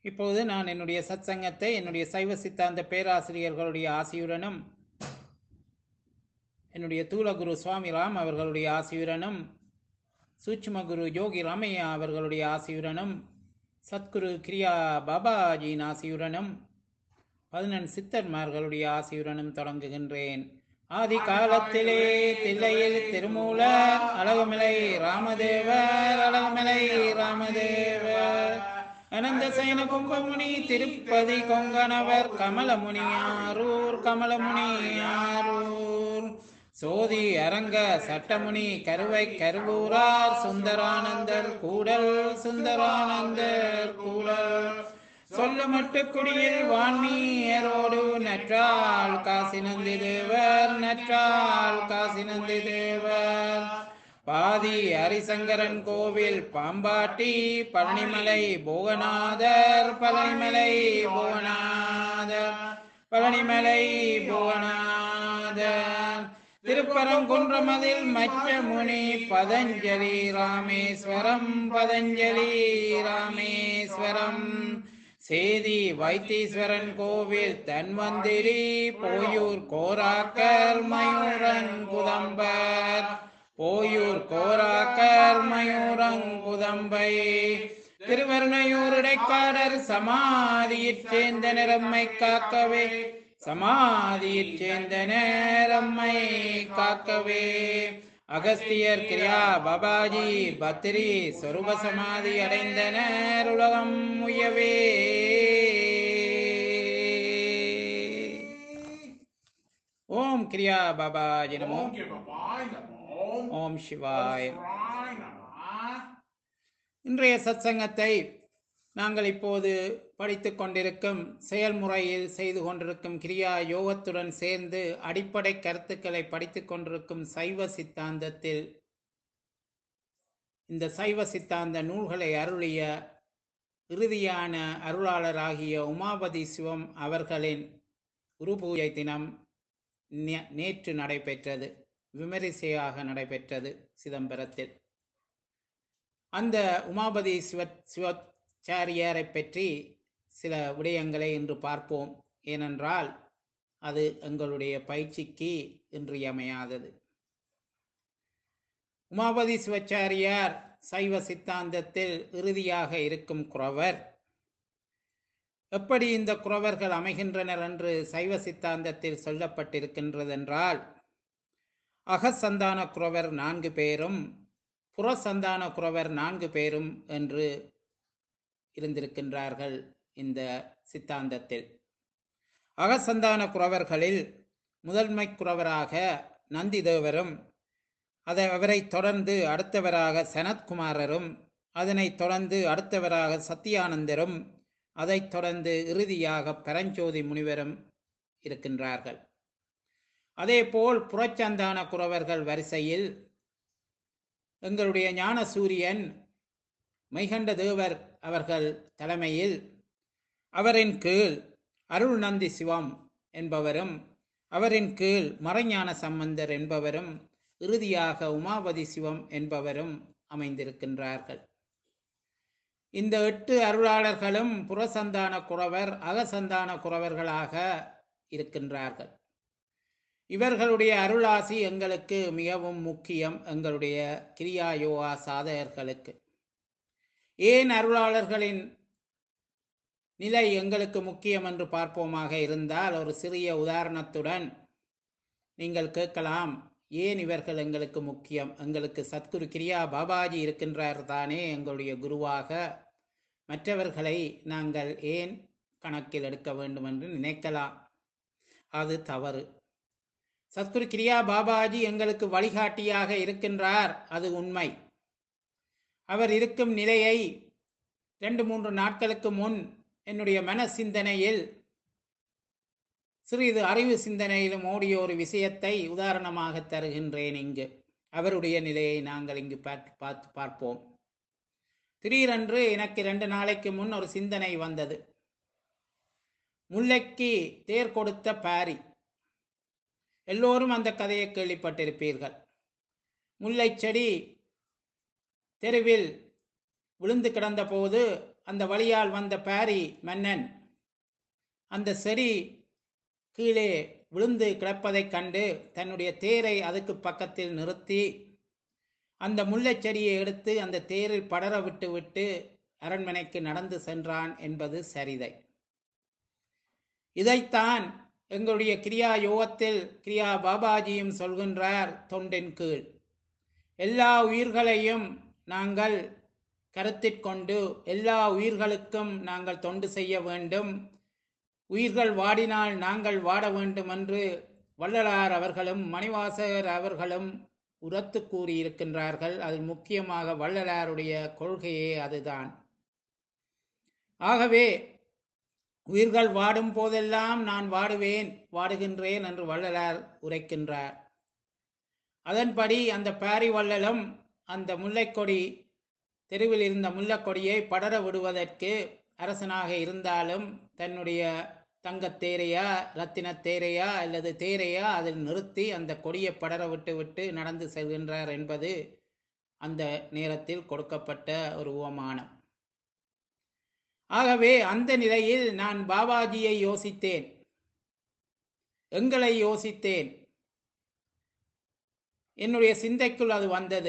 இப்போது நான் என்னுடைய சத்சங்கத்தை என்னுடைய சைவ சித்தாந்த பேராசிரியர்களுடைய ஆசியுடனும் என்னுடைய தூலகுரு சுவாமி ராம் அவர்களுடைய ஆசியுடனும் சூட்சும குரு யோகி ராமையா அவர்களுடைய ஆசியுடனும் சத்குரு கிரியா பாபாஜியின் ஆசியுடனும் பதினெண் சித்தர்மார்களுடைய ஆசியுடனும் தொடங்குகின்றேன் ஆதி காலத்திலே தில்லையில் திருமூலர் அழகுமலை ராமதேவர் அழகுமலை ராமதேவர் அனந்த சயன கும்பமுனி திருப்பதி கொங்கணவர் கமலமுனியாரூர் கமலமுனியாரூர் சோதி அரங்க சட்டமுனி கருவை கருவூரார் சுந்தரானந்தர் கூடல் சுந்தரானந்தர் கூடல் சொல்லமட்டு குடியில் வான்மீயரோடு நற்றால் காசி நந்தி தேவர் நற்றால் காசி நந்தி தேவர் பாதி ஹரிசங்கரன் கோவில் பாம்பாட்டி பழனிமலை போகநாதர் பழனிமலை போகநாதர் பழனிமலை போகநாதர் திருப்பரங்குன்றமதில் மச்ச முனி பதஞ்சலி ராமேஸ்வரம் பதஞ்சலி ராமேஸ்வரம் சேதி வைத்தீஸ்வரன் கோவில் தன்வந்திரி போயூர் கோராக்கர் மயூரங்குதம்பர் போயூர் கோராக்கர் மயூரங்குதம்பை திருவருணையூர் இடைக்காடர் சமாதியிற் சேர்ந்த நிறம்மை காக்கவே சமாதியிற் சேர்ந்த நேரம்மை காக்கவே அகஸ்தியர் கிரியா பாபாஜி பத்ரி சொரூப சமாதி அடைந்தனர் உலகம் உயவே ஓம் கிரியா பாபாஜி நமோ ஓம் கிருபாய் நமோ ஓம் சிவாய் சிவாய் நமः இன்றைய சத்சங்கத்தை நாங்கள் இப்போது படித்துக் கொண்டிருக்கும் செயல்முறையில் செய்து கொண்டிருக்கும் கிரியா யோகத்துடன் சேர்ந்து அடிப்படை கருத்துக்களை படித்துக் கொண்டிருக்கும் சைவ சித்தாந்தத்தில் இந்த சைவ சித்தாந்த நூல்களை அருளிய இறுதியான அருளாளராகிய உமாபதி சிவம் அவர்களின் குரு பூஜை தினம் நே- நேற்று நடைபெற்றது விமரிசையாக நடைபெற்றது சிதம்பரத்தில் அந்த உமாபதி சிவ சிவாச்சாரியாரை பற்றி சில விடயங்களை இன்று பார்ப்போம் ஏனென்றால் அது எங்களுடைய பயிற்சிக்கு இன்றியமையாதது உமாபதி சிவாச்சாரியார் சைவ சித்தாந்தத்தில் இறுதியாக இருக்கும் குறவர் எப்படி இந்த குறவர்கள் அமைகின்றனர் என்று சைவ சித்தாந்தத்தில் சொல்லப்பட்டிருக்கின்றதென்றால் அகசந்தான குறவர் நான்கு பேரும் புறசந்தான குறவர் நான்கு பேரும் என்று இருந்திருக்கின்றார்கள் இந்த சித்தாந்தத்தில் அகசந்தான குறவர்களில் முதன்மை குறவராக நந்திதேவரும் அதை அவரை தொடர்ந்து அடுத்தவராக சனத்குமாரரும் அதனைத் தொடர்ந்து அடுத்தவராக சத்தியானந்தரும் அதைத் தொடர்ந்து இறுதியாக பரஞ்சோதி முனிவரும் இருக்கின்றார்கள் அதேபோல் புறச்சந்தான குறவர்கள் வரிசையில் எங்களுடைய ஞான சூரியன் மைகண்ட தேவர் அவர்கள் தலைமையில் அவரின் கீழ் அருள் நந்தி சிவம் என்பவரும் அவரின் கீழ் மறைஞான சம்பந்தர் என்பவரும் இறுதியாக உமாபதி சிவம் என்பவரும் அமைந்திருக்கின்றார்கள் இந்த எட்டு அருளாளர்களும் புறசந்தான குறவர் அகசந்தான குறவர்களாக இருக்கின்றார்கள் இவர்களுடைய அருளாசி எங்களுக்கு மிகவும் முக்கியம் எங்களுடைய கிரியா யோகா சாதகர்களுக்கு ஏன் அருளாளர்களின் நிலை எங்களுக்கு முக்கியம் என்று பார்ப்போமாக இருந்தால் ஒரு சிறிய உதாரணத்துடன் நீங்கள் கேட்கலாம் ஏன் இவர்கள் எங்களுக்கு முக்கியம் எங்களுக்கு சத்குரு கிரியா பாபாஜி இருக்கின்றார் தானே எங்களுடைய குருவாக மற்றவர்களை நாங்கள் ஏன் கணக்கில் எடுக்க வேண்டும் என்று நினைக்கலாம் அது தவறு சத்குரு கிரியா பாபாஜி எங்களுக்கு வழிகாட்டியாக இருக்கின்றார் அது உண்மை அவர் இருக்கும் நிலையை ரெண்டு மூன்று நாட்களுக்கு முன் என்னுடைய மன சிந்தனையில் சிறிது அறிவு சிந்தனையிலும் ஓடிய ஒரு விஷயத்தை உதாரணமாக தருகின்றேன் இங்கு அவருடைய நிலையை நாங்கள் இங்கு பார்த்து பார்த்து பார்ப்போம் திடீரென்று எனக்கு ரெண்டு நாளைக்கு முன் ஒரு சிந்தனை வந்தது முல்லைக்கு தேர் கொடுத்த பாரி எல்லோரும் அந்த கதையை கேள்விப்பட்டிருப்பீர்கள் முல்லை செடி தெருவில் விழுந்து கிடந்த போது அந்த வழியால் வந்த பாரி மன்னன் அந்த செடி கீழே விழுந்து கிடப்பதைக் கண்டு தன்னுடைய தேரை அதுக்கு பக்கத்தில் நிறுத்தி அந்த முல்லைச் செடியை எடுத்து அந்த தேரில் படர விட்டு விட்டு அரண்மனைக்கு நடந்து சென்றான் என்பது சரிதை இதைத்தான் எங்களுடைய கிரியா யோகத்தில் கிரியா பாபாஜியும் சொல்கின்றார் தொண்டின் கீழ் எல்லா உயிர்களையும் நாங்கள் கருத்திற்கொண்டு எல்லா உயிர்களுக்கும் நாங்கள் தொண்டு செய்ய வேண்டும் உயிர்கள் வாடினால் நாங்கள் வாட வேண்டும் என்று வள்ளலார் அவர்களும் மணிவாசகர் அவர்களும் உரத்து கூறியிருக்கின்றார்கள் அதில் முக்கியமாக வள்ளலாருடைய கொள்கையே அதுதான் ஆகவே உயிர்கள் வாடும் போதெல்லாம் நான் வாடுவேன் வாடுகின்றேன் என்று வள்ளலார் உரைக்கின்றார் அதன்படி அந்த பாரி வள்ளலும் அந்த முல்லைக்கொடி தெருவில் இருந்த முல்லைக்கொடியை படர விடுவதற்கு அரசனாக இருந்தாலும் தன்னுடைய தங்கத் தேரையா ரத்தின தேரையா அல்லது தேரையா அதில் நிறுத்தி அந்த கொடியை படர விட்டு விட்டு நடந்து செல்கின்றார் என்பது அந்த நேரத்தில் கொடுக்கப்பட்ட ஒரு உவமானம் ஆகவே அந்த நிலையில் நான் பாபாஜியை யோசித்தேன் எங்களை யோசித்தேன் என்னுடைய சிந்தைக்குள் அது வந்தது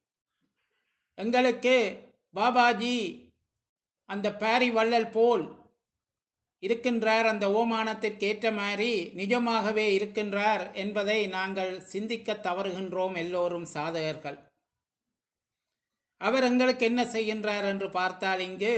எங்களுக்கு பாபாஜி அந்த பாரி வள்ளல் போல் இருக்கின்றார் அந்த ஓமானத்திற்கு ஏற்ற மாதிரி நிஜமாகவே இருக்கின்றார் என்பதை நாங்கள் சிந்திக்க தவறுகின்றோம் எல்லோரும் சாதகர்கள் அவர் எங்களுக்கு என்ன செய்கின்றார் என்று பார்த்தால் இங்கு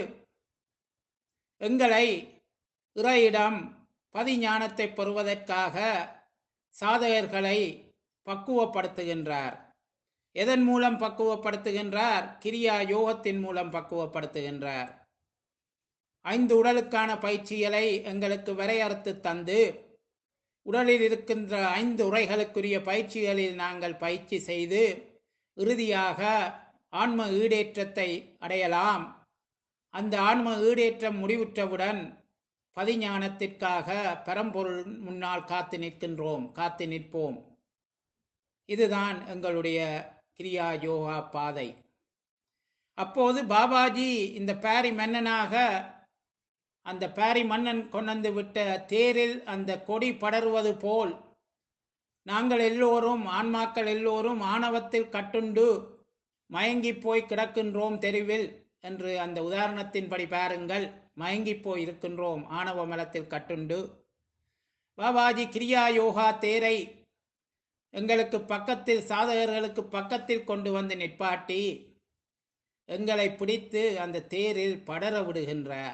எங்களை இறையிடம் பதிஞானத்தை பெறுவதற்காக சாதகர்களை பக்குவப்படுத்துகின்றார் எதன் மூலம் பக்குவப்படுத்துகின்றார் கிரியா யோகத்தின் மூலம் பக்குவப்படுத்துகின்றார் ஐந்து உடலுக்கான பயிற்சிகளை எங்களுக்கு வரையறுத்து தந்து உடலில் இருக்கின்ற ஐந்து உரைகளுக்குரிய பயிற்சிகளில் நாங்கள் பயிற்சி செய்து இறுதியாக ஆன்ம ஈடேற்றத்தை அடையலாம் அந்த ஆன்ம ஈடேற்றம் முடிவுற்றவுடன் பதிஞானத்திற்காக பரம்பொருள் முன்னால் காத்து நிற்கின்றோம் காத்து நிற்போம் இதுதான் எங்களுடைய கிரியா யோகா பாதை அப்போது பாபாஜி இந்த பாரி மன்னனாக அந்த பாரி மன்னன் கொண்டு விட்ட தேரில் அந்த கொடி படருவது போல் நாங்கள் எல்லோரும் ஆன்மாக்கள் எல்லோரும் ஆணவத்தில் கட்டுண்டு மயங்கி போய் கிடக்கின்றோம் தெருவில் என்று அந்த உதாரணத்தின்படி பாருங்கள் மயங்கி போய் இருக்கின்றோம் ஆணவ மலத்தில் கட்டுண்டு பாபாஜி கிரியா யோகா தேரை எங்களுக்கு பக்கத்தில் சாதகர்களுக்கு பக்கத்தில் கொண்டு வந்து நிற்பாட்டி எங்களை பிடித்து அந்த தேரில் படர விடுகின்றார்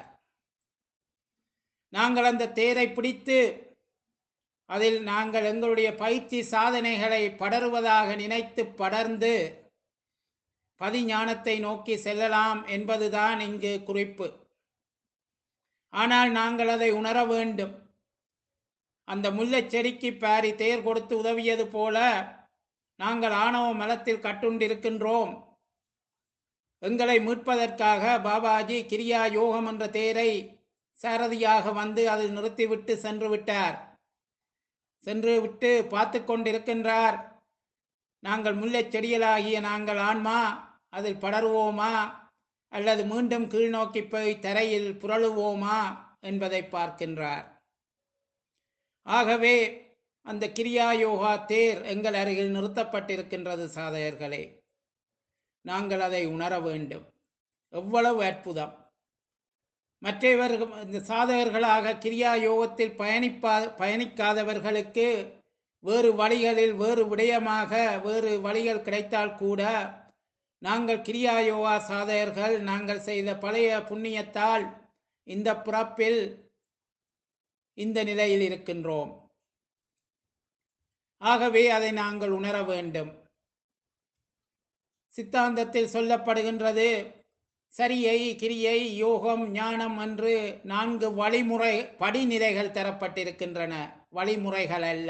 நாங்கள் அந்த தேரை பிடித்து அதில் நாங்கள் எங்களுடைய பயிற்சி சாதனைகளை படருவதாக நினைத்து படர்ந்து பதிஞானத்தை நோக்கி செல்லலாம் என்பதுதான் இங்கு குறிப்பு ஆனால் நாங்கள் அதை உணர வேண்டும் அந்த முல்லைச் செடிக்கு பாரி தேர் கொடுத்து உதவியது போல நாங்கள் ஆணவ மலத்தில் கட்டுண்டிருக்கின்றோம் எங்களை மீட்பதற்காக பாபாஜி கிரியா யோகம் என்ற தேரை சாரதியாக வந்து அதில் நிறுத்திவிட்டு சென்று விட்டார் சென்று விட்டு பார்த்து கொண்டிருக்கின்றார் நாங்கள் முல்லைச் செடியலாகிய நாங்கள் ஆன்மா அதில் படருவோமா அல்லது மீண்டும் கீழ்நோக்கி போய் தரையில் புரளுவோமா என்பதை பார்க்கின்றார் ஆகவே அந்த கிரியா யோகா தேர் எங்கள் அருகில் நிறுத்தப்பட்டிருக்கின்றது சாதகர்களே நாங்கள் அதை உணர வேண்டும் எவ்வளவு அற்புதம் மற்றவர்கள் இந்த சாதகர்களாக கிரியா யோகத்தில் பயணிப்பா பயணிக்காதவர்களுக்கு வேறு வழிகளில் வேறு விடயமாக வேறு வழிகள் கிடைத்தால் கூட நாங்கள் கிரியா யோகா சாதகர்கள் நாங்கள் செய்த பழைய புண்ணியத்தால் இந்த பிறப்பில் இந்த நிலையில் இருக்கின்றோம் ஆகவே அதை நாங்கள் உணர வேண்டும் சித்தாந்தத்தில் சொல்லப்படுகின்றது சரியை கிரியை யோகம் ஞானம் என்று நான்கு வழிமுறை படிநிலைகள் தரப்பட்டிருக்கின்றன வழிமுறைகள் அல்ல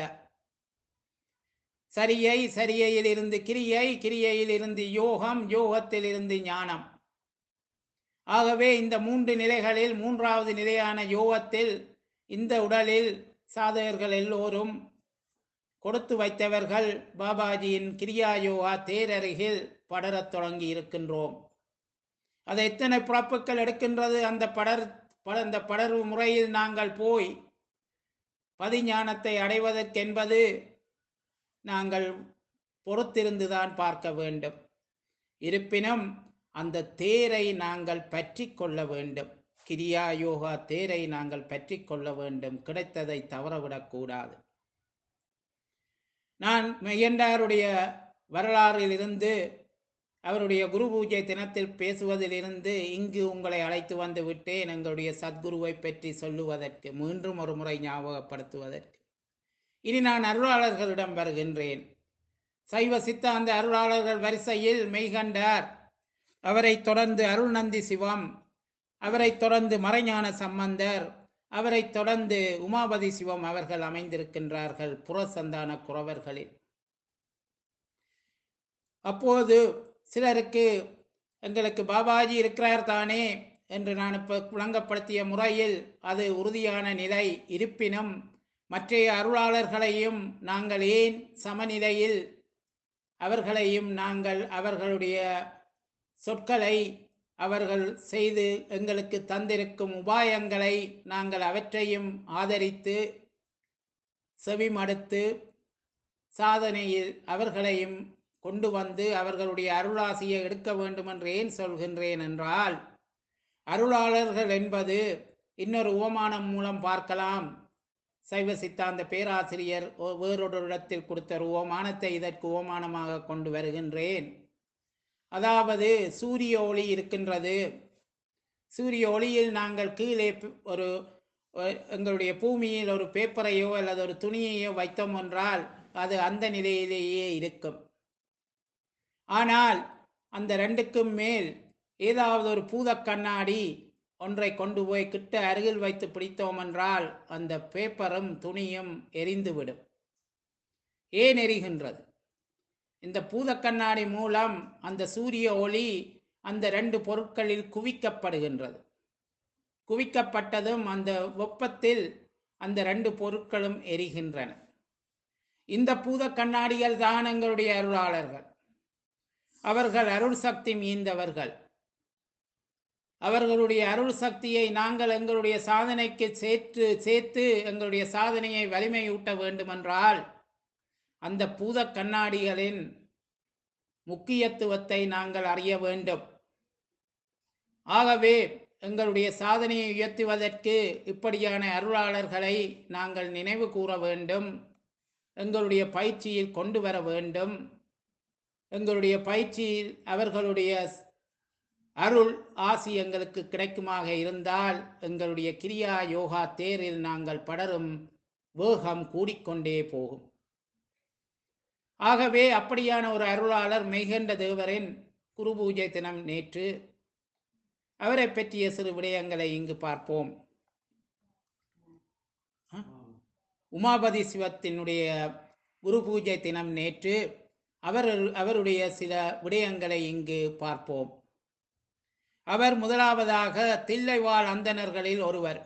சரியை சரியையில் இருந்து கிரியை கிரியையில் இருந்து யோகம் யோகத்தில் இருந்து ஞானம் ஆகவே இந்த மூன்று நிலைகளில் மூன்றாவது நிலையான யோகத்தில் இந்த உடலில் சாதகர்கள் எல்லோரும் கொடுத்து வைத்தவர்கள் பாபாஜியின் கிரியா யோகா தேரருகில் படரத் தொடங்கி இருக்கின்றோம் அது எத்தனை பிறப்புகள் எடுக்கின்றது அந்த படர் பட அந்த படர்வு முறையில் நாங்கள் போய் பதிஞானத்தை அடைவதற்கென்பது நாங்கள் பொறுத்திருந்துதான் பார்க்க வேண்டும் இருப்பினும் அந்த தேரை நாங்கள் பற்றி கொள்ள வேண்டும் கிரியா யோகா தேரை நாங்கள் பற்றி கொள்ள வேண்டும் கிடைத்ததை தவறவிடக்கூடாது நான் மெய்யண்டாருடைய வரலாறிலிருந்து அவருடைய குரு பூஜை தினத்தில் பேசுவதிலிருந்து இங்கு உங்களை அழைத்து வந்து விட்டேன் எங்களுடைய சத்குருவை பற்றி சொல்லுவதற்கு மீண்டும் ஒரு முறை ஞாபகப்படுத்துவதற்கு இனி நான் அருளாளர்களிடம் வருகின்றேன் சைவ சித்தாந்த அருளாளர்கள் வரிசையில் மெய்கண்டார் அவரைத் தொடர்ந்து அருள்நந்தி சிவம் அவரைத் தொடர்ந்து மறைஞான சம்பந்தர் அவரைத் தொடர்ந்து உமாபதி சிவம் அவர்கள் அமைந்திருக்கின்றார்கள் புறசந்தான குறவர்களில் அப்போது சிலருக்கு எங்களுக்கு பாபாஜி இருக்கிறார் தானே என்று நான் இப்போ விளங்கப்படுத்திய முறையில் அது உறுதியான நிலை இருப்பினும் மற்றைய அருளாளர்களையும் நாங்கள் ஏன் சமநிலையில் அவர்களையும் நாங்கள் அவர்களுடைய சொற்களை அவர்கள் செய்து எங்களுக்கு தந்திருக்கும் உபாயங்களை நாங்கள் அவற்றையும் ஆதரித்து செவிமடுத்து சாதனையில் அவர்களையும் கொண்டு வந்து அவர்களுடைய அருளாசியை எடுக்க வேண்டும் என்று ஏன் சொல்கின்றேன் என்றால் அருளாளர்கள் என்பது இன்னொரு உவமானம் மூலம் பார்க்கலாம் சைவ சித்தாந்த பேராசிரியர் ஒ- வேறொரு இடத்தில் கொடுத்த ஒரு உவமானத்தை இதற்கு உவமானமாக கொண்டு வருகின்றேன் அதாவது சூரிய ஒளி இருக்கின்றது சூரிய ஒளியில் நாங்கள் கீழே பி- ஒரு ஒ- எங்களுடைய பூமியில் ஒரு பேப்பரையோ அல்லது ஒரு துணியையோ வைத்தோம் என்றால் அது அந்த நிலையிலேயே இருக்கும் ஆனால் அந்த ரெண்டுக்கும் மேல் ஏதாவது ஒரு பூத கண்ணாடி ஒன்றை கொண்டு போய் கிட்ட அருகில் வைத்து பிடித்தோம் என்றால் அந்த பேப்பரும் துணியும் எரிந்துவிடும் ஏன் எரிகின்றது இந்த பூத கண்ணாடி மூலம் அந்த சூரிய ஒளி அந்த ரெண்டு பொருட்களில் குவிக்கப்படுகின்றது குவிக்கப்பட்டதும் அந்த வெப்பத்தில் அந்த ரெண்டு பொருட்களும் எரிகின்றன இந்த பூத கண்ணாடிகள் தான் எங்களுடைய அருளாளர்கள் அவர்கள் அருள் சக்தி மீந்தவர்கள் அவர்களுடைய அருள் சக்தியை நாங்கள் எங்களுடைய சாதனைக்கு சேர்த்து சேர்த்து எங்களுடைய சாதனையை வலிமையூட்ட வேண்டுமென்றால் அந்த பூத கண்ணாடிகளின் முக்கியத்துவத்தை நாங்கள் அறிய வேண்டும் ஆகவே எங்களுடைய சாதனையை உயர்த்துவதற்கு இப்படியான அருளாளர்களை நாங்கள் நினைவு கூற வேண்டும் எங்களுடைய பயிற்சியில் கொண்டு வர வேண்டும் எங்களுடைய பயிற்சியில் அவர்களுடைய அருள் ஆசி எங்களுக்கு கிடைக்குமாக இருந்தால் எங்களுடைய கிரியா யோகா தேரில் நாங்கள் படரும் வேகம் கூடிக்கொண்டே போகும் ஆகவே அப்படியான ஒரு அருளாளர் மெய்கண்ட தேவரின் குரு பூஜை தினம் நேற்று அவரை பற்றிய சிறு விடயங்களை இங்கு பார்ப்போம் ஆ? உமாபதி சிவத்தினுடைய குரு பூஜை தினம் நேற்று அவர் அவருடைய சில விடயங்களை இங்கு பார்ப்போம் அவர் முதலாவதாக தில்லைவாழ் அந்தணர்களில் ஒருவர்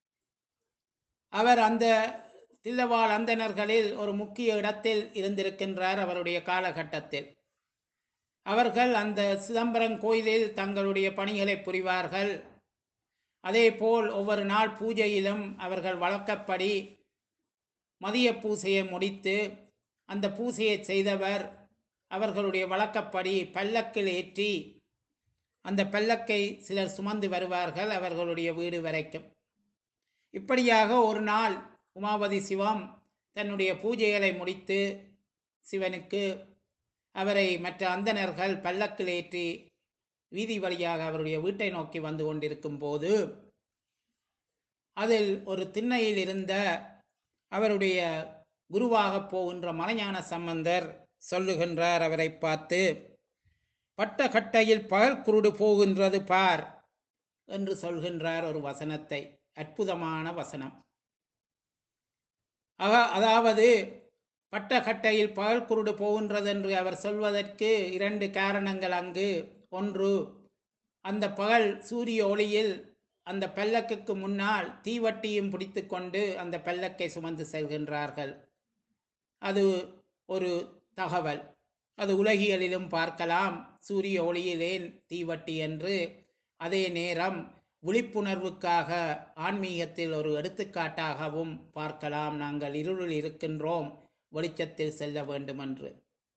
அவர் அந்த தில்லைவாழ் அந்தணர்களில் ஒரு முக்கிய இடத்தில் இருந்திருக்கின்றார் அவருடைய காலகட்டத்தில் அவர்கள் அந்த சிதம்பரம் கோயிலில் தங்களுடைய பணிகளை புரிவார்கள் அதேபோல் ஒவ்வொரு நாள் பூஜையிலும் அவர்கள் வழக்கப்படி மதிய பூசையை முடித்து அந்த பூசையை செய்தவர் அவர்களுடைய வழக்கப்படி பல்லக்கில் ஏற்றி அந்த பல்லக்கை சிலர் சுமந்து வருவார்கள் அவர்களுடைய வீடு வரைக்கும் இப்படியாக ஒரு நாள் உமாபதி சிவம் தன்னுடைய பூஜைகளை முடித்து சிவனுக்கு அவரை மற்ற அந்தணர்கள் பல்லக்கில் ஏற்றி வீதி வழியாக அவருடைய வீட்டை நோக்கி வந்து கொண்டிருக்கும் போது அதில் ஒரு திண்ணையில் இருந்த அவருடைய குருவாக போகின்ற மலைஞான சம்பந்தர் சொல்லுகின்றார் அவரை பார்த்து பட்ட கட்டையில் பகல் குருடு போகின்றது பார் என்று சொல்கின்றார் ஒரு வசனத்தை அற்புதமான வசனம் அக அதாவது பட்ட கட்டையில் பகல் குருடு போகின்றது என்று அவர் சொல்வதற்கு இரண்டு காரணங்கள் அங்கு ஒன்று அந்த பகல் சூரிய ஒளியில் அந்த பல்லக்குக்கு முன்னால் தீவட்டியும் பிடித்து கொண்டு அந்த பல்லக்கை சுமந்து செல்கின்றார்கள் அது ஒரு தகவல் அது உலகியலிலும் பார்க்கலாம் சூரிய ஒளியிலேன் தீவட்டி என்று அதே நேரம் விழிப்புணர்வுக்காக ஆன்மீகத்தில் ஒரு எடுத்துக்காட்டாகவும் பார்க்கலாம் நாங்கள் இருளில் இருக்கின்றோம் வெளிச்சத்தில் செல்ல வேண்டும் என்று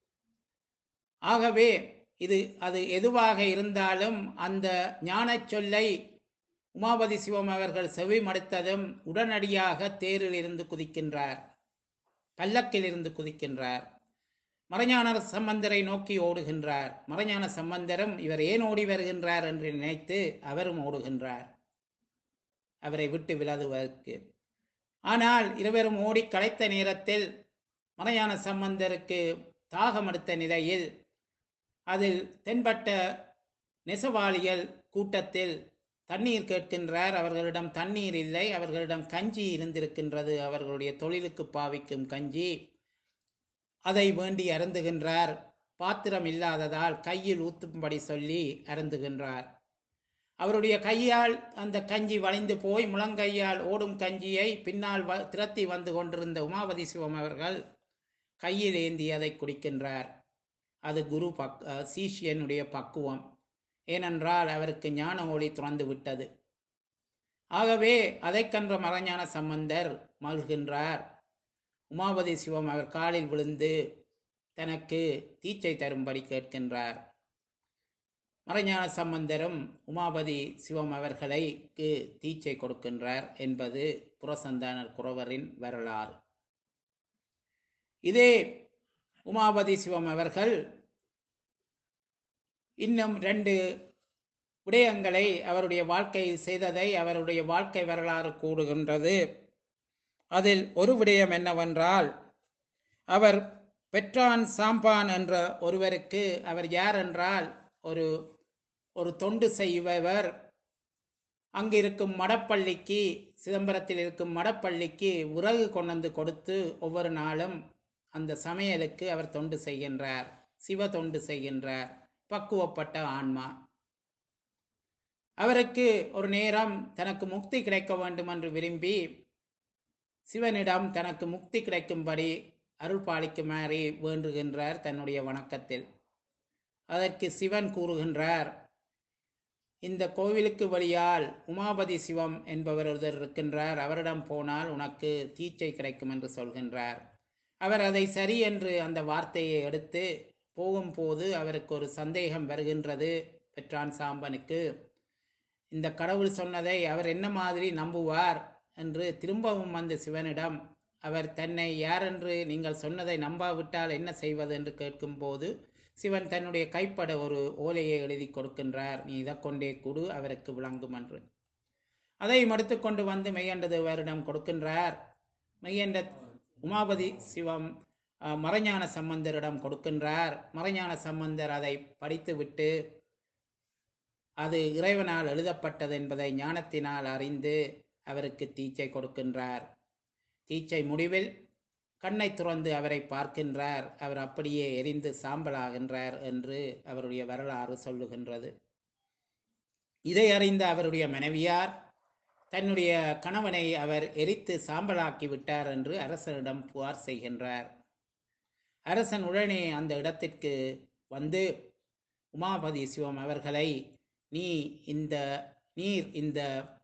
ஆகவே இது அது எதுவாக இருந்தாலும் அந்த ஞானச் சொல்லை உமாபதி சிவம் அவர்கள் செவி மடுத்ததும் உடனடியாக தேரில் இருந்து குதிக்கின்றார் பல்லக்கில் இருந்து குதிக்கின்றார் மறைஞான சம்பந்தரை நோக்கி ஓடுகின்றார் மறைஞான சம்பந்தரும் இவர் ஏன் ஓடி வருகின்றார் என்று நினைத்து அவரும் ஓடுகின்றார் அவரை விட்டு விலகுவதற்கு ஆனால் இருவரும் ஓடி களைத்த நேரத்தில் மறைஞான சம்பந்தருக்கு தாகம் எடுத்த நிலையில் அதில் தென்பட்ட நெசவாளிகள் கூட்டத்தில் தண்ணீர் கேட்கின்றார் அவர்களிடம் தண்ணீர் இல்லை அவர்களிடம் கஞ்சி இருந்திருக்கின்றது அவர்களுடைய தொழிலுக்கு பாவிக்கும் கஞ்சி அதை வேண்டி அருந்துகின்றார் பாத்திரம் இல்லாததால் கையில் ஊத்தும்படி சொல்லி அருந்துகின்றார் அவருடைய கையால் அந்த கஞ்சி வளைந்து போய் முழங்கையால் ஓடும் கஞ்சியை பின்னால் வ- திரட்டி வந்து கொண்டிருந்த உமாபதி சிவம் அவர்கள் கையில் ஏந்தி அதை குடிக்கின்றார் அது குரு பக் அஹ் சீஷியனுடைய பக்குவம் ஏனென்றால் அவருக்கு ஞான ஒளி துறந்து விட்டது ஆகவே அதைக் கன்ற மறைஞான சம்பந்தர் மல்கின்றார் உமாபதி சிவம் அவர் காலில் விழுந்து தனக்கு தீச்சை தரும்படி கேட்கின்றார் மறைஞான சம்பந்தரும் உமாபதி சிவம் அவர்களுக்கு தீச்சை கொடுக்கின்றார் என்பது புறசந்தானர் குறவரின் வரலாறு இதே உமாபதி சிவம் அவர்கள் இன்னும் ரெண்டு விடயங்களை அவருடைய வாழ்க்கையில் செய்ததை அவருடைய வாழ்க்கை வரலாறு கூறுகின்றது அதில் ஒரு விடயம் என்னவென்றால் அவர் பெற்றான் சாம்பான் என்ற ஒருவருக்கு அவர் யார் என்றால் ஒரு ஒரு தொண்டு செய்பவர் அங்கிருக்கும் மடப்பள்ளிக்கு சிதம்பரத்தில் இருக்கும் மடப்பள்ளிக்கு விறகு கொண்டு வந்து கொடுத்து ஒவ்வொரு நாளும் அந்த சமையலுக்கு அவர் தொண்டு செய்கின்றார் சிவ தொண்டு செய்கின்றார் பக்குவப்பட்ட ஆன்மா அவருக்கு ஒரு நேரம் தனக்கு முக்தி கிடைக்க வேண்டும் என்று விரும்பி சிவனிடம் தனக்கு முக்தி கிடைக்கும்படி அருள் பாலிக்குமாறு வேண்டுகின்றார் தன்னுடைய வணக்கத்தில் அதற்கு சிவன் கூறுகின்றார் இந்த கோவிலுக்கு வழியால் உமாபதி சிவம் என்பவர் ஒருவர் இருக்கின்றார் அவரிடம் போனால் உனக்கு தீச்சை கிடைக்கும் என்று சொல்கின்றார் அவர் அதை சரி என்று அந்த வார்த்தையை எடுத்து போகும்போது அவருக்கு ஒரு சந்தேகம் வருகின்றது பெற்றான் சாம்பனுக்கு இந்த கடவுள் சொன்னதை அவர் என்ன மாதிரி நம்புவார் என்று திரும்பவும் அந்த சிவனிடம் அவர் தன்னை யாரென்று நீங்கள் சொன்னதை நம்பாவிட்டால் என்ன செய்வது என்று கேட்கும்போது சிவன் தன்னுடைய கைப்பட ஒரு ஓலையை எழுதி கொடுக்கின்றார் நீ இதை கொண்டே கொடு அவருக்கு விளங்கும் என்று அதை மடுத்து கொண்டு வந்து மெய்யண்ட தேவரிடம் கொடுக்கின்றார் மெய்யண்ட உமாபதி சிவம் அஹ், மறைஞான சம்பந்தரிடம் கொடுக்கின்றார் மறைஞான சம்பந்தர் அதை படித்துவிட்டு அது இறைவனால் எழுதப்பட்டது என்பதை ஞானத்தினால் அறிந்து அவருக்கு தீச்சை கொடுக்கின்றார் தீச்சை முடிவில் கண்ணை துறந்து அவரை பார்க்கின்றார் அவர் அப்படியே எரிந்து சாம்பலாகின்றார் என்று அவருடைய வரலாறு சொல்லுகின்றது இதை அறிந்த அவருடைய மனைவியார் தன்னுடைய கணவனை அவர் எரித்து சாம்பலாக்கி விட்டார் என்று அரசனிடம் புகார் செய்கின்றார் அரசன் உடனே அந்த இடத்திற்கு வந்து உமாபதி சிவம் அவர்களை நீ இந்த நீர் இந்த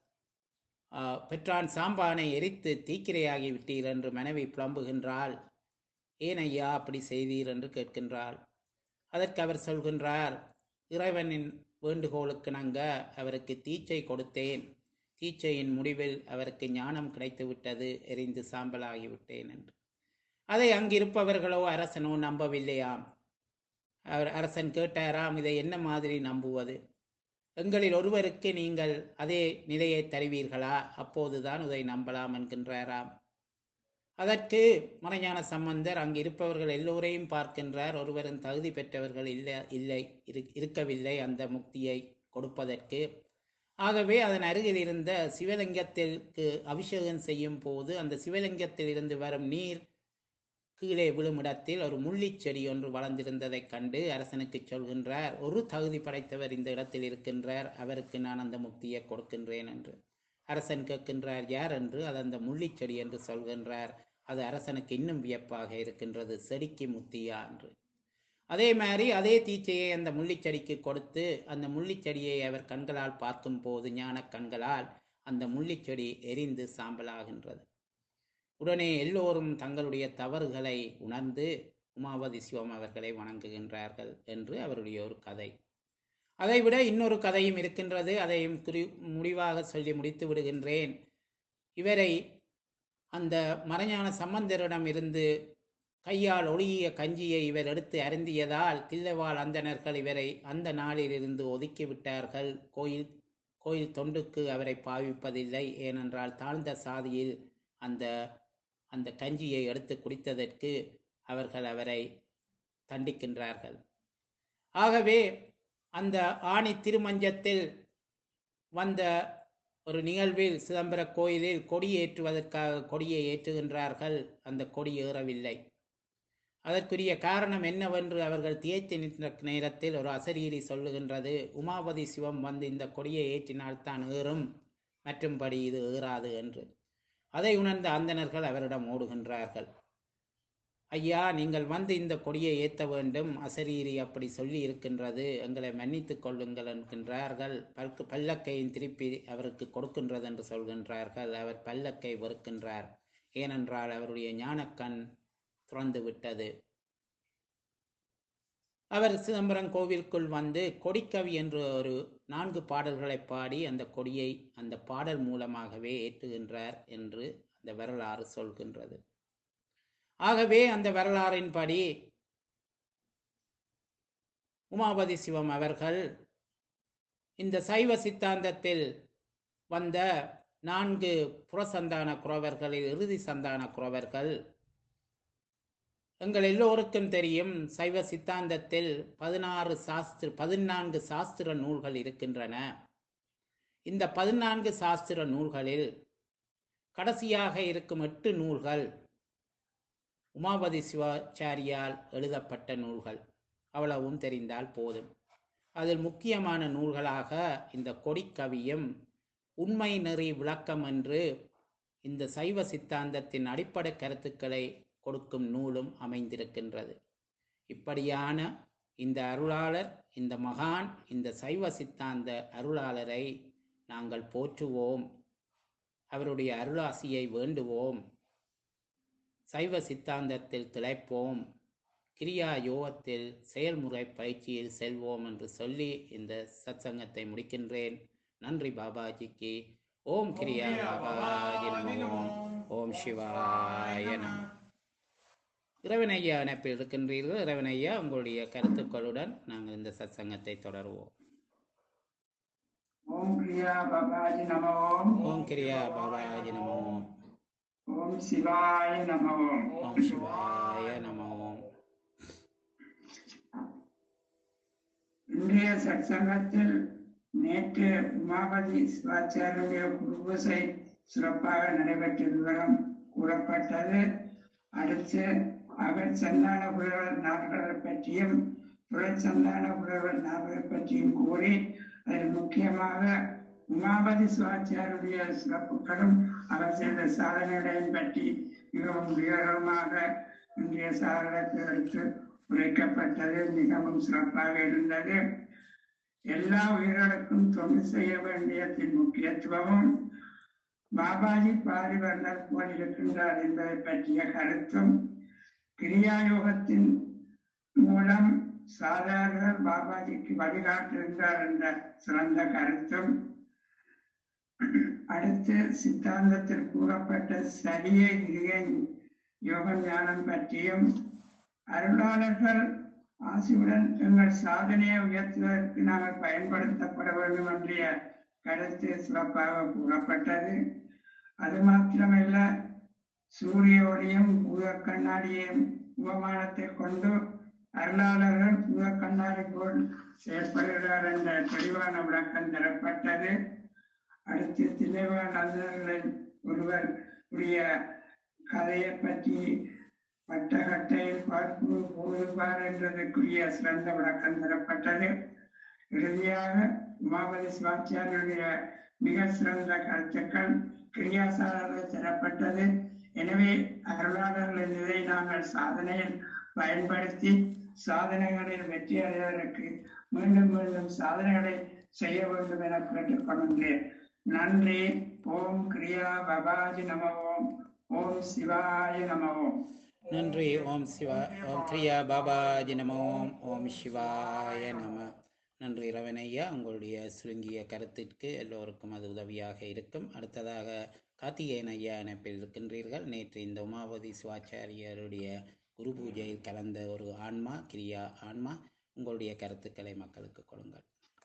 ஆ, பெற்றான் சாம்பானை எரித்து தீக்கிரையாகி விட்டீர் என்று மனைவி புலம்புகின்றாள் ஏன் ஐயா அப்படி செய்தீர் என்று கேட்கின்றாள் அதற்கு அவர் சொல்கின்றார் இறைவனின் வேண்டுகோளுக்கு நங்க அவருக்கு தீச்சை கொடுத்தேன் தீச்சையின் முடிவில் அவருக்கு ஞானம் கிடைத்து விட்டது எரிந்து சாம்பலாகிவிட்டேன் என்று அதை அங்கிருப்பவர்களோ அரசனோ நம்பவில்லையாம் அவர் அரசன் கேட்டாராம் இதை என்ன மாதிரி நம்புவது எங்களில் ஒருவருக்கு நீங்கள் அதே நிலையை தருவீர்களா அப்போதுதான் இதை நம்பலாம் என்கின்றாராம் அதற்கு மறைஞான சம்பந்தர் அங்கு இருப்பவர்கள் எல்லோரையும் பார்க்கின்றார் ஒருவரும் தகுதி பெற்றவர்கள் இல்லை இல்லை இரு- இருக்கவில்லை அந்த முக்தியை கொடுப்பதற்கு ஆகவே அதன் அருகில் இருந்த சிவலிங்கத்திற்கு அபிஷேகம் செய்யும் போது அந்த சிவலிங்கத்தில் இருந்து வரும் நீர் கீழே விழும் இடத்தில் ஒரு முள்ளிச் செடி ஒன்று வளர்ந்திருந்ததைக் கண்டு அரசனுக்கு சொல்கின்றார் ஒரு தகுதி படைத்தவர் இந்த இடத்தில் இருக்கின்றார் அவருக்கு நான் அந்த முக்தியை கொடுக்கின்றேன் என்று அரசன் கேட்கின்றார் யார் என்று அது அந்த முள்ளிச் செடி என்று சொல்கின்றார் அது அரசனுக்கு இன்னும் வியப்பாக இருக்கின்றது செடிக்கு முக்தியா என்று அதே மாதிரி அதே தீச்சையை அந்த முள்ளிச்செடிக்கு கொடுத்து அந்த முள்ளிச்செடியை அவர் கண்களால் பார்க்கும் போது ஞான கண்களால் அந்த முள்ளிச்செடி எரிந்து சாம்பலாகின்றது உடனே எல்லோரும் தங்களுடைய தவறுகளை உணர்ந்து உமாவதி சிவம் அவர்களை வணங்குகின்றார்கள் என்று அவருடைய ஒரு கதை அதைவிட இன்னொரு கதையும் இருக்கின்றது அதையும் குறி முடிவாக சொல்லி முடித்து விடுகின்றேன் இவரை அந்த மறைஞான சம்பந்தரிடம் இருந்து கையால் ஒளிய கஞ்சியை இவர் எடுத்து அருந்தியதால் தில்லைவாழ் அந்தணர்கள் இவரை அந்த நாளிலிருந்து ஒதுக்கி விட்டார்கள் கோயில் கோயில் தொண்டுக்கு அவரை பாவிப்பதில்லை ஏனென்றால் தாழ்ந்த சாதியில் அந்த அந்த கஞ்சியை எடுத்து குடித்ததற்கு அவர்கள் அவரை தண்டிக்கின்றார்கள் ஆகவே அந்த ஆணி திருமஞ்சத்தில் வந்த ஒரு நிகழ்வில் சிதம்பர கோயிலில் கொடி ஏற்றுவதற்காக கொடியை ஏற்றுகின்றார்கள் அந்த கொடி ஏறவில்லை அதற்குரிய காரணம் என்னவென்று அவர்கள் தியைத்து நின்ற நேரத்தில் ஒரு அசரீரி சொல்லுகின்றது உமாபதி சிவம் வந்து இந்த கொடியை ஏற்றினால்தான் ஏறும் மற்றும்படி இது ஏறாது என்று அதை உணர்ந்த அந்தணர்கள் அவரிடம் ஓடுகின்றார்கள் ஐயா நீங்கள் வந்து இந்த கொடியை ஏற்ற வேண்டும் அசரீரி அப்படி சொல்லி இருக்கின்றது எங்களை மன்னித்துக் கொள்ளுங்கள் என்கின்றார்கள் பல்கு பல்லக்கையின் திருப்பி அவருக்கு கொடுக்கின்றது என்று சொல்கின்றார்கள் அவர் பல்லக்கை வெறுக்கின்றார் ஏனென்றால் அவருடைய ஞானக்கண் துறந்து விட்டது அவர் சிதம்பரம் கோவிலுக்குள் வந்து கொடிக்கவி என்று ஒரு நான்கு பாடல்களை பாடி அந்த கொடியை அந்த பாடல் மூலமாகவே ஏற்றுகின்றார் என்று அந்த வரலாறு சொல்கின்றது ஆகவே அந்த வரலாறின்படி உமாபதி சிவம் அவர்கள் இந்த சைவ சித்தாந்தத்தில் வந்த நான்கு புறசந்தான குறவர்களில் இறுதி சந்தான குறவர்கள் எங்கள் எல்லோருக்கும் தெரியும் சைவ சித்தாந்தத்தில் பதினாறு சாஸ்திர பதினான்கு சாஸ்திர நூல்கள் இருக்கின்றன இந்த பதினான்கு சாஸ்திர நூல்களில் கடைசியாக இருக்கும் எட்டு நூல்கள் உமாபதி சிவாச்சாரியால் எழுதப்பட்ட நூல்கள் அவ்வளவும் தெரிந்தால் போதும் அதில் முக்கியமான நூல்களாக இந்த கொடிக்கவியும் உண்மை நெறி விளக்கம் என்று இந்த சைவ சித்தாந்தத்தின் அடிப்படை கருத்துக்களை கொடுக்கும் நூலும் அமைந்திருக்கின்றது இப்படியான இந்த அருளாளர் இந்த மகான் இந்த சைவ சித்தாந்த அருளாளரை நாங்கள் போற்றுவோம் அவருடைய அருளாசியை வேண்டுவோம் சைவ சித்தாந்தத்தில் திளைப்போம் கிரியா யோகத்தில் செயல்முறை பயிற்சியில் செல்வோம் என்று சொல்லி இந்த சத்சங்கத்தை முடிக்கின்றேன் நன்றி பாபாஜிக்கு ஓம் கிரியா பாபாஜி நமோ ஓம் சிவாய நம இறைவனையா இணைப்பில் இருக்கின்றீர்கள் இறைவனையா உங்களுடைய கருத்துக்களுடன் நாங்கள் இந்த சத்சங்கத்தை தொடருவோம் ஓம் கிரியா பாபாஜி நம ஓம் ஓம் கிரியா பாபாஜி நமோ ஓம் சிவாய நம ஓம் ஓம் சிவாய நமோ இன்றைய சத்சங்கத்தில் நேற்று உமாபதி சிவாச்சாரியுடைய குருபூசை சிறப்பாக நடைபெற்ற விவரம் கூறப்பட்டது அடுத்து அவர் சந்தான புலவர் நால்வரை பற்றியும் புறச்சந்தான புலவர் நால்வரை பற்றியும் கூறி அதில் முக்கியமாக உமாபதி சிவாச்சாரியுடைய சிறப்புகளும் அவர் செய்த சாதனைகளையும் பற்றி மிகவும் விவரமாக இன்றைய சாதனத்தை எடுத்து உரைக்கப்பட்டது மிகவும் சிறப்பாக இருந்தது எல்லா உயிர்களுக்கும் தொண்டு செய்ய வேண்டியதின் முக்கியத்துவமும் பாபாஜி பாரிவர்ணர் போல் இருக்கின்றார் என்பதை பற்றிய கருத்தும் கிரியாயோகத்தின் மூலம் சாதாரணர் பாபாஜிக்கு வழிகாட்டுகின்றார் என்ற சிறந்த கருத்தும் அடுத்து சித்தாந்தத்தில் கூறப்பட்ட சரியை கிரியை யோக ஞானம் பற்றியும் அருளாளர்கள் ஆசியுடன் எங்கள் சாதனையை உயர்த்துவதற்கு நாங்கள் பயன்படுத்தப்பட வேண்டும் என்ற கருத்து சிறப்பாக கூறப்பட்டது அது மாத்திரமல்ல சூரிய ஒளியும் பூத கண்ணாடியையும் உபமானத்தை கொண்டு அருளாளர்கள் பூத கண்ணாடி போல் செயற்படுகிறார் என்ற தெளிவான விளக்கம் தரப்பட்டது அடுத்து திளைவான அந்தர்களில் ஒருவர் உடைய கதையை பற்றி வட்டகட்டையில் பார்ப்பு போதுபார் என்றதற்குரிய சிறந்த விளக்கம் தரப்பட்டது இறுதியாக உமாபதி சிவாச்சாரியனுடைய மிக சிறந்த கருத்துக்கள் கிரியாசாரர்கள் தரப்பட்டது எனவே அருளாளர்களின் இதை நாங்கள் சாதனையில் பயன்படுத்தி சாதனைகளில் வெற்றி அடைவதற்கு மீண்டும் மீண்டும் சாதனைகளை செய்ய வேண்டும் என கேட்டுக்கொள்கின்றேன் நன்றி ஓம் கிரியா பபாஜி நம ஓம் ஓம் சிவாய நம ஓம் நன்றி ஓம் சிவா ஓம் கிரியா பாபாஜி நம ஓம் ஓம் சிவாய நம நன்றி ரவணையா உங்களுடைய சுருங்கிய கருத்திற்கு எல்லோருக்கும் அது உதவியாக இருக்கும் அடுத்ததாக கார்த்திகேயன் ஐயா இணைப்பில் இருக்கின்றீர்கள் நேற்று இந்த உமாபதி சிவாச்சாரியருடைய குரு பூஜையில் கலந்த ஒரு ஆன்மா கிரியா ஆன்மா உங்களுடைய கருத்துக்களை மக்களுக்கு கொடுங்கள்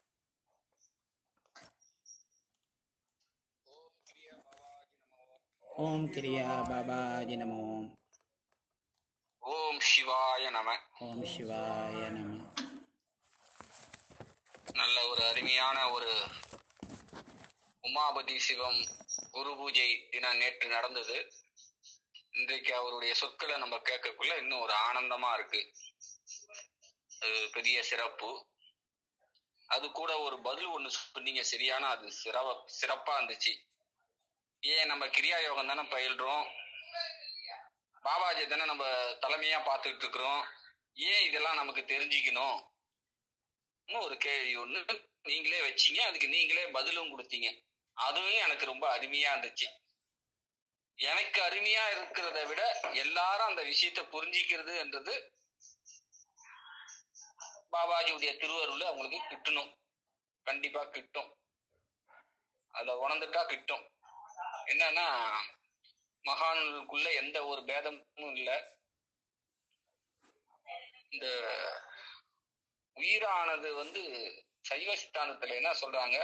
ஓம் கிரியா பாபாஜி நம ஓம் ஓம் சிவாய நம ஓம் சிவாய நம நல்ல ஒரு அருமையான ஒரு உமாபதி சிவம் குரு பூஜை தினம் நேற்று நடந்தது இன்றைக்கு அவருடைய சொற்களை நம்ம கேட்கக்குள்ள இன்னும் ஒரு ஆனந்தமா இருக்கு அது பெரிய சிறப்பு அது கூட ஒரு பதில் ஒண்ணு சொன்னீங்க சரியான அது சிறவ சிறப்பா இருந்துச்சு ஏன் நம்ம கிரியா யோகம் தானே பயில்றோம் பாபாஜி தானே நம்ம தலைமையா பார்த்துட்டு இருக்கிறோம் ஏன் இதெல்லாம் நமக்கு தெரிஞ்சுக்கணும் இன்னும் ஒரு கேள்வி ஒண்ணு நீங்களே வச்சீங்க அதுக்கு நீங்களே பதிலும் கொடுத்தீங்க அதுவும் எனக்கு ரொம்ப அருமையா இருந்துச்சு எனக்கு அருமையா இருக்கிறத விட எல்லாரும் அந்த விஷயத்த புரிஞ்சிக்கிறது என்றது பாபாஜியுடைய திருவருள் அவங்களுக்கு கிட்டணும் கண்டிப்பா கிட்டும் அத உணர்ந்துட்டா கிட்டும் என்னன்னா மகான்களுக்குள்ள எந்த ஒரு பேதமும் இல்லை இந்த உயிரானது வந்து சைவ சித்தாந்தத்துல என்ன சொல்றாங்க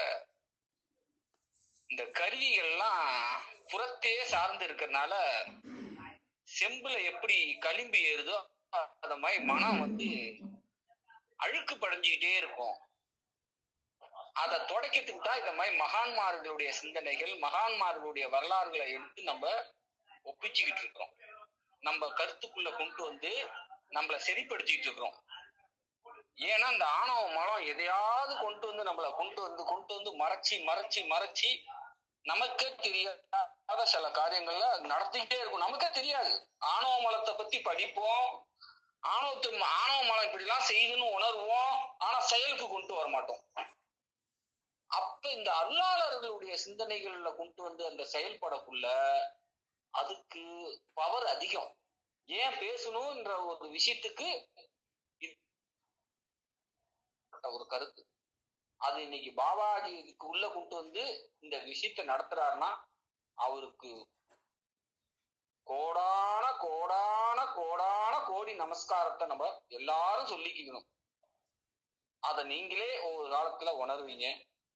இந்த கருவிகள்லாம் புறத்தே சார்ந்து இருக்கிறதுனால செம்புல எப்படி களிம்பு ஏறுதோ அந்த மாதிரி மனம் வந்து அழுக்கு படைஞ்சுக்கிட்டே இருக்கும் அதை தொடக்கிறதுக்கு தான் இந்த மாதிரி மகான்மார்களுடைய சிந்தனைகள் மகான்மார்களுடைய வரலாறுகளை எடுத்து நம்ம ஒப்பிச்சுக்கிட்டு இருக்கிறோம் நம்ம கருத்துக்குள்ள கொண்டு வந்து நம்மளை சரிப்படுத்திக்கிட்டு இருக்கிறோம் ஏன்னா இந்த ஆணவ மலம் எதையாவது கொண்டு வந்து நம்மளை கொண்டு வந்து கொண்டு வந்து மறைச்சி மறைச்சி மறைச்சி நமக்கே தெரியாத சில காரியங்கள்ல அது நடத்திக்கிட்டே இருக்கும் நமக்கே தெரியாது ஆணவ மலத்தை பத்தி படிப்போம் ஆணவத்து ஆணவ மலம் இப்படிலாம் செய்யுதுன்னு உணர்வோம் ஆனா செயலுக்கு கொண்டு வர மாட்டோம் அப்ப இந்த அருளாளர்களுடைய சிந்தனைகள்ல கொண்டு வந்து அந்த செயல்படக்குள்ள அதுக்கு பவர் அதிகம் ஏன் பேசணும்ன்ற ஒரு விஷயத்துக்கு ஒரு கருத்து அது இன்னைக்கு பாபாஜிக்கு உள்ள கொண்டு வந்து இந்த விஷயத்த நடத்துறாருன்னா அவருக்கு கோடான கோடான கோடான கோடி நமஸ்காரத்தை நம்ம எல்லாரும் சொல்லிக்கணும் அத நீங்களே ஒரு காலத்துல உணர்வீங்க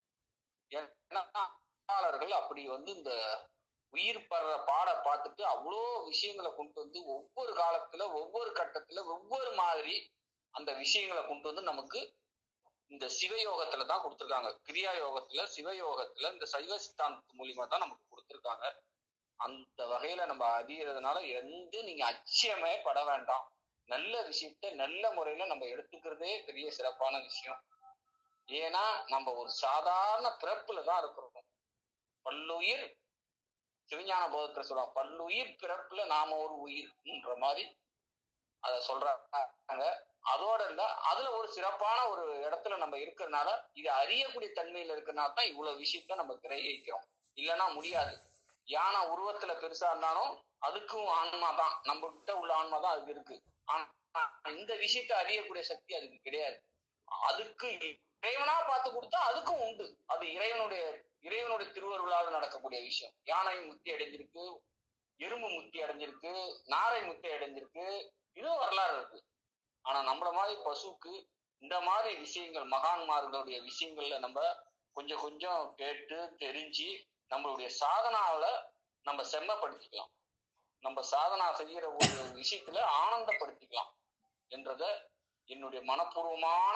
ஏன்னா அப்படி வந்து இந்த உயிர் படுற பாட பார்த்துட்டு அவ்வளோ விஷயங்களை கொண்டு வந்து ஒவ்வொரு காலத்துல ஒவ்வொரு கட்டத்துல ஒவ்வொரு மாதிரி அந்த விஷயங்களை கொண்டு வந்து நமக்கு இந்த சிவயோகத்துல தான் கொடுத்துருக்காங்க கிரியா யோகத்துல சிவயோகத்துல இந்த சைவ சித்தாந்தத்து மூலியமா தான் நமக்கு கொடுத்துருக்காங்க அந்த வகையில நம்ம அறியறதுனால எந்த நீங்க அச்சயமே பட வேண்டாம் நல்ல விஷயத்த நல்ல முறையில நம்ம எடுத்துக்கிறதே பெரிய சிறப்பான விஷயம் ஏன்னா நம்ம ஒரு சாதாரண பிறப்புல தான் இருக்கிறோம் பல்லுயிர் சிவஞான போதத்துல சொல்லுவாங்க பல்லுயிர் பிறப்புல நாம ஒரு உயிர்ன்ற மாதிரி அத சொல்றாங்க அதோட இருந்தா அதுல ஒரு சிறப்பான ஒரு இடத்துல நம்ம இருக்கிறதுனால இது அறியக்கூடிய தன்மையில இருக்கிறனால தான் இவ்வளவு விஷயத்த நம்ம கிரகிக்கிறோம் இல்லைன்னா முடியாது யானை உருவத்துல பெருசா இருந்தாலும் அதுக்கும் ஆன்மா தான் நம்ம கிட்ட உள்ள ஆன்மா தான் அதுக்கு இருக்கு ஆனா இந்த விஷயத்த அறியக்கூடிய சக்தி அதுக்கு கிடையாது அதுக்கு இறைவனா பார்த்து கொடுத்தா அதுக்கும் உண்டு அது இறைவனுடைய இறைவனுடைய திருவருளால் நடக்கக்கூடிய விஷயம் யானை முத்தி அடைஞ்சிருக்கு எறும்பு முத்தி அடைஞ்சிருக்கு நாரை முத்தி அடைஞ்சிருக்கு இதுவும் வரலாறு இருக்கு ஆனா நம்மள மாதிரி பசுக்கு இந்த மாதிரி விஷயங்கள் மகான்மார்களுடைய விஷயங்கள்ல நம்ம கொஞ்சம் கொஞ்சம் கேட்டு தெரிஞ்சு நம்மளுடைய சாதனாவில நம்ம செம்மப்படுத்திக்கலாம் நம்ம சாதனா செய்யற ஒரு விஷயத்துல ஆனந்தப்படுத்திக்கலாம் என்றத என்னுடைய மனப்பூர்வமான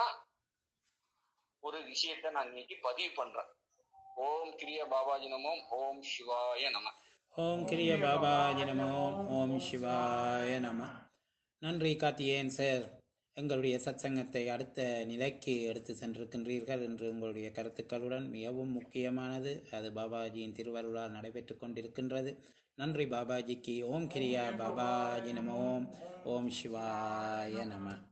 ஒரு விஷயத்த நான் இன்னைக்கு பதிவு பண்றேன் ஓம் கிரிய பாபாஜி நமோம் ஓம் சிவாய நம ஓம் கிரிய பாபாஜி நமோ ஓம் சிவாய நம நன்றி கார்த்தியேயன் சார் எங்களுடைய சத்சங்கத்தை அடுத்த நிலைக்கு எடுத்து சென்றிருக்கின்றீர்கள் என்று உங்களுடைய கருத்துக்களுடன் மிகவும் முக்கியமானது அது பாபாஜியின் திருவருளால் நடைபெற்று கொண்டிருக்கின்றது நன்றி பாபாஜிக்கு ஓம் கிரியா பாபாஜி நம ஓம் ஓம் சிவாய நம